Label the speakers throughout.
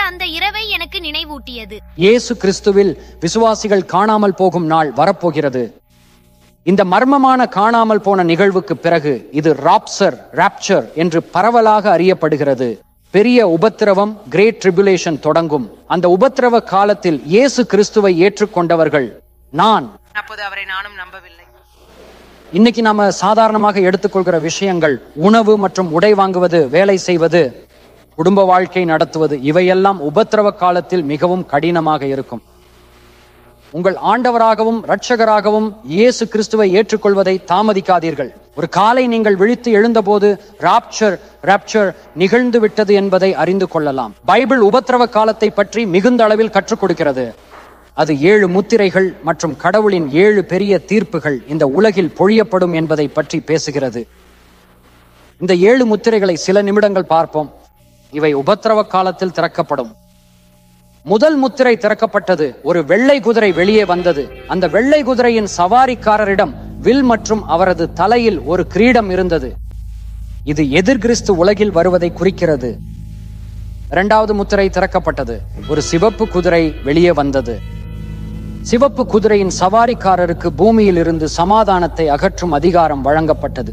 Speaker 1: அந்த இரவை எனக்கு நினைவூட்டியது
Speaker 2: இயேசு கிறிஸ்துவில் விசுவாசிகள் காணாமல் போகும் நாள் வரப்போகிறது இந்த மர்மமான காணாமல் போன நிகழ்வுக்கு பிறகு இது ராப்சர் ராப்சர் என்று பரவலாக அறியப்படுகிறது பெரிய உபத்திரவம் கிரேட் ட்ரிபுலேஷன் தொடங்கும் அந்த உபத்திரவ காலத்தில் இயேசு கிறிஸ்துவை ஏற்றுக்கொண்டவர்கள் நான்
Speaker 3: அப்போது அவரை நானும் நம்பவில்லை
Speaker 2: இன்னைக்கு நாம சாதாரணமாக எடுத்துக்கொள்கிற விஷயங்கள் உணவு மற்றும் உடை வாங்குவது வேலை செய்வது குடும்ப வாழ்க்கை நடத்துவது இவையெல்லாம் உபத்திரவ காலத்தில் மிகவும் கடினமாக இருக்கும் உங்கள் ஆண்டவராகவும் இரட்சகராகவும் இயேசு கிறிஸ்துவை ஏற்றுக்கொள்வதை தாமதிக்காதீர்கள் ஒரு காலை நீங்கள் விழித்து எழுந்தபோது ராப்சர் ராப்சர் நிகழ்ந்து விட்டது என்பதை அறிந்து கொள்ளலாம் பைபிள் உபத்திரவ காலத்தை பற்றி மிகுந்த அளவில் கற்றுக் கொடுக்கிறது அது ஏழு முத்திரைகள் மற்றும் கடவுளின் ஏழு பெரிய தீர்ப்புகள் இந்த உலகில் பொழியப்படும் என்பதை பற்றி பேசுகிறது இந்த ஏழு முத்திரைகளை சில நிமிடங்கள் பார்ப்போம் இவை உபத்திரவ காலத்தில் திறக்கப்படும் முதல் முத்திரை திறக்கப்பட்டது ஒரு வெள்ளை குதிரை வெளியே வந்தது அந்த வெள்ளை குதிரையின் சவாரிக்காரரிடம் வில் மற்றும் அவரது தலையில் ஒரு கிரீடம் இருந்தது இது எதிர்கிறிஸ்து உலகில் வருவதை குறிக்கிறது இரண்டாவது முத்திரை திறக்கப்பட்டது ஒரு சிவப்பு குதிரை வெளியே வந்தது சிவப்பு குதிரையின் சவாரிக்காரருக்கு பூமியில் இருந்து சமாதானத்தை அகற்றும் அதிகாரம் வழங்கப்பட்டது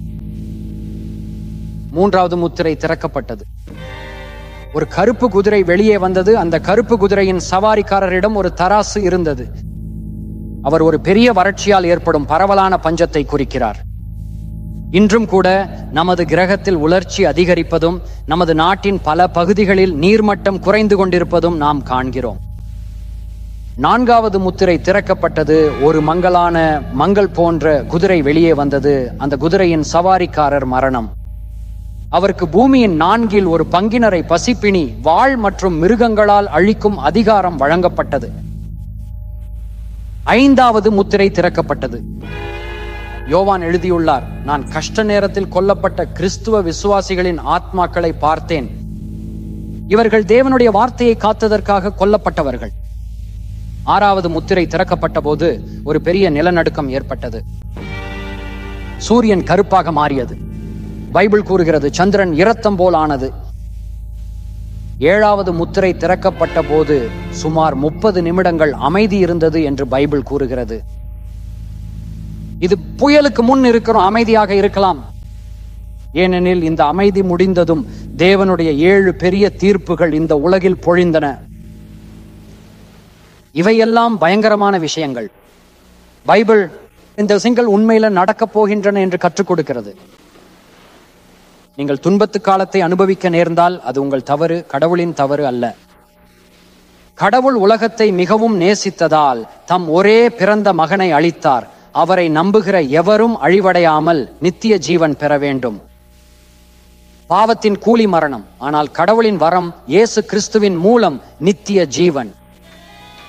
Speaker 2: மூன்றாவது முத்திரை திறக்கப்பட்டது ஒரு கருப்பு குதிரை வெளியே வந்தது அந்த கருப்பு குதிரையின் சவாரிக்காரரிடம் ஒரு தராசு இருந்தது அவர் ஒரு பெரிய வறட்சியால் ஏற்படும் பரவலான பஞ்சத்தை குறிக்கிறார் இன்றும் கூட நமது கிரகத்தில் உலர்ச்சி அதிகரிப்பதும் நமது நாட்டின் பல பகுதிகளில் நீர்மட்டம் குறைந்து கொண்டிருப்பதும் நாம் காண்கிறோம் நான்காவது முத்திரை திறக்கப்பட்டது ஒரு மங்கலான மங்கள் போன்ற குதிரை வெளியே வந்தது அந்த குதிரையின் சவாரிக்காரர் மரணம் அவருக்கு பூமியின் நான்கில் ஒரு பங்கினரை பசிப்பினி வாழ் மற்றும் மிருகங்களால் அழிக்கும் அதிகாரம் வழங்கப்பட்டது ஐந்தாவது முத்திரை திறக்கப்பட்டது யோவான் எழுதியுள்ளார் நான் கஷ்ட நேரத்தில் கொல்லப்பட்ட கிறிஸ்துவ விசுவாசிகளின் ஆத்மாக்களை பார்த்தேன் இவர்கள் தேவனுடைய வார்த்தையை காத்ததற்காக கொல்லப்பட்டவர்கள் ஆறாவது முத்திரை திறக்கப்பட்ட போது ஒரு பெரிய நிலநடுக்கம் ஏற்பட்டது சூரியன் கருப்பாக மாறியது பைபிள் கூறுகிறது சந்திரன் இரத்தம் போல் ஆனது ஏழாவது முத்திரை திறக்கப்பட்ட போது சுமார் முப்பது நிமிடங்கள் அமைதி இருந்தது என்று பைபிள் கூறுகிறது இது புயலுக்கு முன் இருக்கிறோம் அமைதியாக இருக்கலாம் ஏனெனில் இந்த அமைதி முடிந்ததும் தேவனுடைய ஏழு பெரிய தீர்ப்புகள் இந்த உலகில் பொழிந்தன இவையெல்லாம் பயங்கரமான விஷயங்கள் பைபிள் இந்த விஷயங்கள் உண்மையில நடக்கப் போகின்றன என்று கற்றுக் கொடுக்கிறது நீங்கள் துன்பத்து காலத்தை அனுபவிக்க நேர்ந்தால் அது உங்கள் தவறு கடவுளின் தவறு அல்ல கடவுள் உலகத்தை மிகவும் நேசித்ததால் தம் ஒரே பிறந்த மகனை அளித்தார் அவரை நம்புகிற எவரும் அழிவடையாமல் நித்திய ஜீவன் பெற வேண்டும் பாவத்தின் கூலி மரணம் ஆனால் கடவுளின் வரம் இயேசு கிறிஸ்துவின் மூலம் நித்திய ஜீவன்